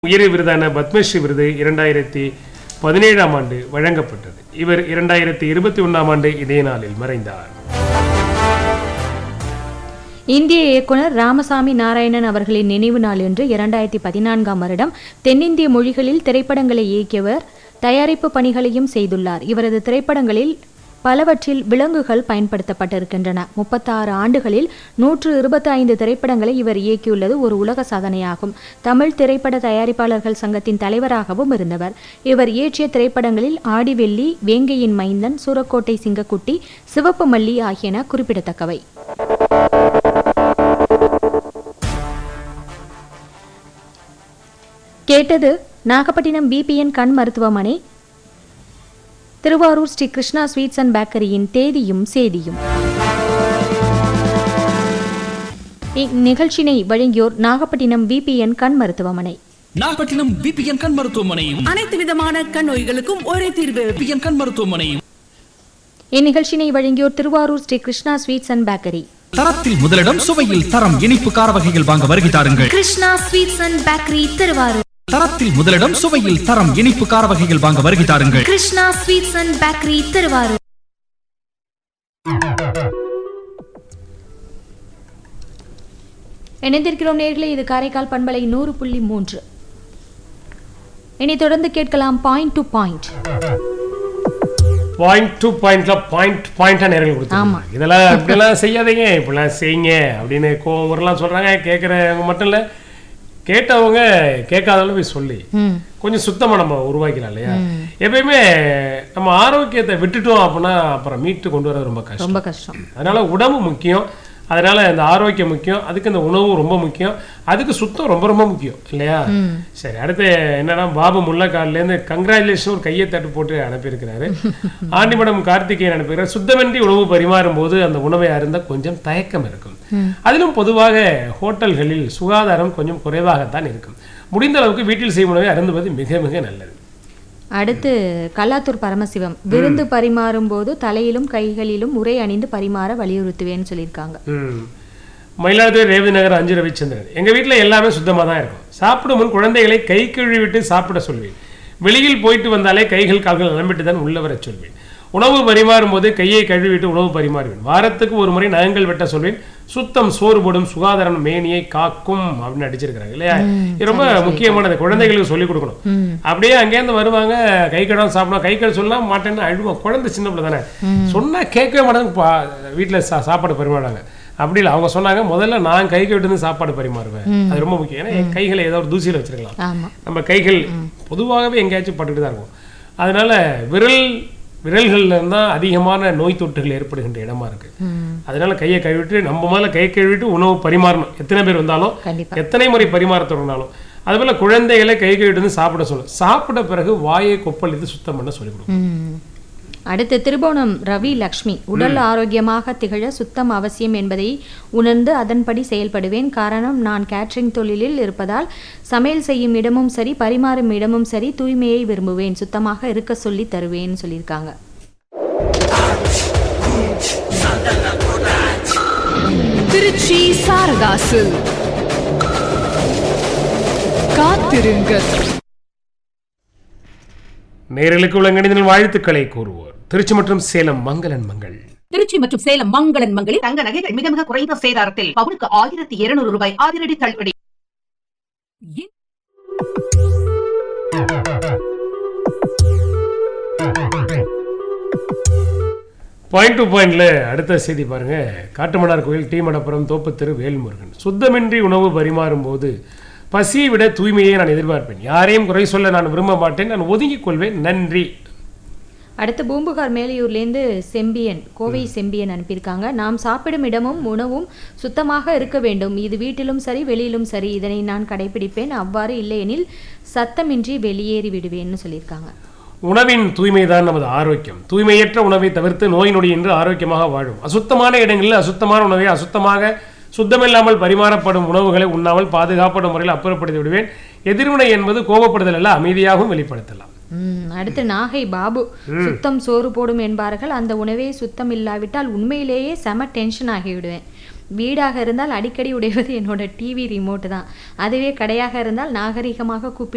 உயரிய விருதான பத்மஸ்ரீ விருது இரண்டாயிரத்தி பதினேழாம் ஆண்டு வழங்கப்பட்டது இவர் இரண்டாயிரத்தி இருபத்தி ஒன்றாம் ஆண்டு இதே நாளில் மறைந்தார் இந்திய இயக்குனர் ராமசாமி நாராயணன் அவர்களின் நினைவு நாள் என்று இரண்டாயிரத்தி பதினான்காம் வருடம் தென்னிந்திய மொழிகளில் திரைப்படங்களை இயக்கியவர் தயாரிப்பு பணிகளையும் செய்துள்ளார் இவரது திரைப்படங்களில் பலவற்றில் விலங்குகள் பயன்படுத்தப்பட்டிருக்கின்றன முப்பத்தாறு ஆண்டுகளில் நூற்று இருபத்தி ஐந்து திரைப்படங்களை இவர் இயக்கியுள்ளது ஒரு உலக சாதனையாகும் தமிழ் திரைப்பட தயாரிப்பாளர்கள் சங்கத்தின் தலைவராகவும் இருந்தவர் இவர் இயற்றிய திரைப்படங்களில் ஆடிவெள்ளி வேங்கையின் மைந்தன் சூரக்கோட்டை சிங்கக்குட்டி சிவப்பு மல்லி ஆகியன குறிப்பிடத்தக்கவை கேட்டது நாகப்பட்டினம் பிபிஎன் கண் மருத்துவமனை திருவாரூர் ஸ்ரீ கிருஷ்ணா ஸ்வீட்ஸ் அண்ட் பேக்கரியின் தேதியும் சேதியும் இந்நிகழ்ச்சினை வழங்கியோர் நாகப்பட்டினம் பிபிஎன் கண் மருத்துவமனை நாகப்பட்டினம் பிபிஎன் கண் மருத்துவமனையும் அனைத்து விதமான கண் நோய்களுக்கும் ஒரே தீர்வு பிபிஎன் கண் மருத்துவமனையும் இந்நிகழ்ச்சினை வழங்கியோர் Thiruvarur Sri Krishna sweets and bakery தரத்தில் முதலிடம் சுவையில் தரம் இனிப்பு கார வகைகள் வாங்க வருகை தாருங்கள் Krishna sweets and bakery Thiruvarur தரத்தில் முதலிடம் சுவையில் தரம் இனிப்பு கார வகைகள் வாங்க வருகை தாருங்கள் Krishna sweets and bakery Thiruvarur இணைந்திருக்கிறோம் நேர்களே இது காரைக்கால் பண்பலை நூறு புள்ளி மூன்று இனி தொடர்ந்து கேட்கலாம் point to point point to பாயிண்ட்ல பாயிண்ட் பாயிண்டா நேரம் கொடுத்தாங்க இதெல்லாம் இப்படிலாம் செய்யாதீங்க இப்படிலாம் செய்யுங்க அப்படின்னு கோவம் வரலாம் சொல்றாங்க கேட்குறவங்க மட்டும் இல்ல கேட்டவங்க கேட்காதவங்க போய் சொல்லி ம் கொஞ்சம் சுத்தமா நம்ம உருவாக்கலாம் இல்லையா எப்பயுமே நம்ம ஆரோக்கியத்தை விட்டுட்டோம் அப்படின்னா அப்புறம் மீட்டு கொண்டு வர ரொம்ப கஷ்டம் ரொம்ப கஷ்டம் அதனால உடம்பு முக்கியம் அதனால இந்த ஆரோக்கியம் முக்கியம் அதுக்கு இந்த உணவு ரொம்ப முக்கியம் அதுக்கு சுத்தம் ரொம்ப ரொம்ப முக்கியம் இல்லையா சரி அடுத்து என்னன்னா பாபு முல்லக்கால்லேருந்து கங்க்ராச்சுலேஷன் ஒரு கையை தட்டு போட்டு அனுப்பியிருக்கிறாரு ஆண்டிமடம் கார்த்திகேயன் அனுப்புகிறார் சுத்தமின்றி உணவு பரிமாறும் போது அந்த உணவை அருந்த கொஞ்சம் தயக்கம் இருக்கும் அதிலும் பொதுவாக ஹோட்டல்களில் சுகாதாரம் கொஞ்சம் குறைவாகத்தான் இருக்கும் முடிந்த அளவுக்கு வீட்டில் செய்யும் உணவை அருந்துவது மிக மிக நல்லது அடுத்து கல்லாத்தூர் பரமசிவம் விருந்து பரிமாறும் போது தலையிலும் கைகளிலும் உரை அணிந்து பரிமாற வலியுறுத்துவேன்னு சொல்லியிருக்காங்க ம். மயிலாடுதுறை ரேவதி நகர் அஞ்சு ரவிச்சந்திரன் எங்க வீட்ல எல்லாமே சுத்தமா தான் இருக்கும் சாப்பிடும் முன் குழந்தைகளை கை கழுவி விட்டு சாப்பிட சொல்வேன் வெளியில் போயிட்டு வந்தாலே கைகள் கால்கள் நம்பிட்டு தான் உள்ள வரச் சொல்வேன் உணவு பரிமாறும் போது கையை கழுவிட்டு உணவு பரிமாறுவேன் வாரத்துக்கு ஒரு முறை நகங்கள் வெட்ட சொல்வேன் சுத்தம் சோறு போடும் சுகாதாரம் மேனியை காக்கும் அப்படின்னு அடிச்சிருக்கிறாங்க இல்லையா இது ரொம்ப முக்கியமானது குழந்தைகளுக்கு சொல்லிக் கொடுக்கணும் அப்படியே அங்கேருந்து வருவாங்க கை கடன் சாப்பிடணும் கை கடன் சொல்லலாம் மாட்டேன்னு அழுவோம் குழந்தை சின்ன பிள்ளை தானே சொன்னா கேட்கவே மாட்டாங்க பா- வீட்டுல சா சாப்பாடு பரிமாறாங்க அப்படி இல்லை அவங்க சொன்னாங்க முதல்ல நான் கை கட்டு சாப்பாடு பரிமாறுவேன் அது ரொம்ப முக்கியம் ஏன்னா என் கைகளை ஏதோ ஒரு தூசியில வச்சிருக்கலாம் ஆமா நம்ம கைகள் பொதுவாகவே எங்கேயாச்சும் பட்டுட்டு தான் இருக்கும் அதனால விரல் விரல்கள்ல இருந்தால் அதிகமான நோய் தொற்றுகள் ஏற்படுகின்ற இடமா இருக்கு அதனால கையை கழுவிட்டு நம்ம முதல்ல கை கழுவிட்டு உணவு பரிமாறணும் எத்தனை பேர் வந்தாலும் கண்டிப்பா. எத்தனை முறை பரிமாற தொடங்கினாலும் அதுபோல குழந்தைகளை கை கழுவிட்டு வந்து சாப்பிட சொல்லணும் சாப்பிட்ட பிறகு வாயை கொப்பளித்து சுத்தம் பண்ண சொல்லிக் கொடுக்கணும் ம். அடுத்து திருபுவனம் ரவி லக்ஷ்மி உடல் ஆரோக்கியமாக திகழ சுத்தம் அவசியம் என்பதை உணர்ந்து அதன்படி செயல்படுவேன் காரணம் நான் கேட்டரிங் தொழிலில் இருப்பதால் சமையல் செய்யும் இடமும் சரி பரிமாறும் இடமும் சரி தூய்மையை விரும்புவேன் சுத்தமாக இருக்க சொல்லி தருவேன்னு சொல்லியிருக்காங்க திருச்சி சாரதாசு காத்திருங்கள் நேரலுக்கு உள்ள கணிதனின் வாழ்த்துக்களை கூறுவோர் திருச்சி மற்றும் சேலம் மங்களன் மங்கள் திருச்சி மற்றும் சேலம் மங்களன் மங்களில் தங்க நகைகள் மிக மிக குறைந்த சேதாரத்தில் பவுனுக்கு ஆயிரத்தி இருநூறு ரூபாய் அதிரடி தள்ளுபடி பாயிண்ட் டு பாயிண்ட்ல அடுத்த செய்தி பாருங்க காட்டுமன்னார் கோயில் டி மடப்புரம் தோப்புத்தெரு வேல்முருகன் சுத்தமின்றி உணவு பரிமாறும் போது பசியை விட தூய்மையை நான் எதிர்பார்ப்பேன் யாரையும் குறை சொல்ல நான் விரும்ப மாட்டேன் நான் ஒதுங்கிக் கொள்வேன் நன்றி அடுத்து பூம்புகார் மேலையூர்லேருந்து செம்பியன் கோவை செம்பியன் அனுப்பியிருக்காங்க நாம் சாப்பிடும் இடமும் உணவும் சுத்தமாக இருக்க வேண்டும் இது வீட்டிலும் சரி வெளியிலும் சரி இதனை நான் கடைபிடிப்பேன் அவ்வாறு இல்லையெனில் சத்தமின்றி வெளியேறி விடுவேன்னு சொல்லியிருக்காங்க உணவின் தூய்மைதான் நமது ஆரோக்கியம் தூய்மையற்ற உணவை தவிர்த்து நோய் நொடி என்று ஆரோக்கியமாக வாழும் அசுத்தமான இடங்களில் அசுத்தமான உணவை அசுத்தமாக சுத்தமில்லாமல் பரிமாறப்படும் உணவுகளை உண்ணாமல் பாதுகாப்படும் முறையில் அப்புறப்படுத்தி விடுவேன் எதிர்வினை என்பது கோபப்படுதல் அல்ல அமைதியாகவும் வெளிப்படுத்தலாம் ம், அடுத்து நாகை பாபு சுத்தம் சோறு போடும் என்பார்கள் அந்த உணவே சுத்தம் இல்லாவிட்டால் உண்மையிலேயே செம டென்ஷன் ஆகிவிடுவேன் வீடாக இருந்தால் அடிக்கடி உடைவது என்னோட டிவி ரிமோட் தான் அதுவே கடையாக இருந்தால் நாகரிகமாக கூப்பிட்டு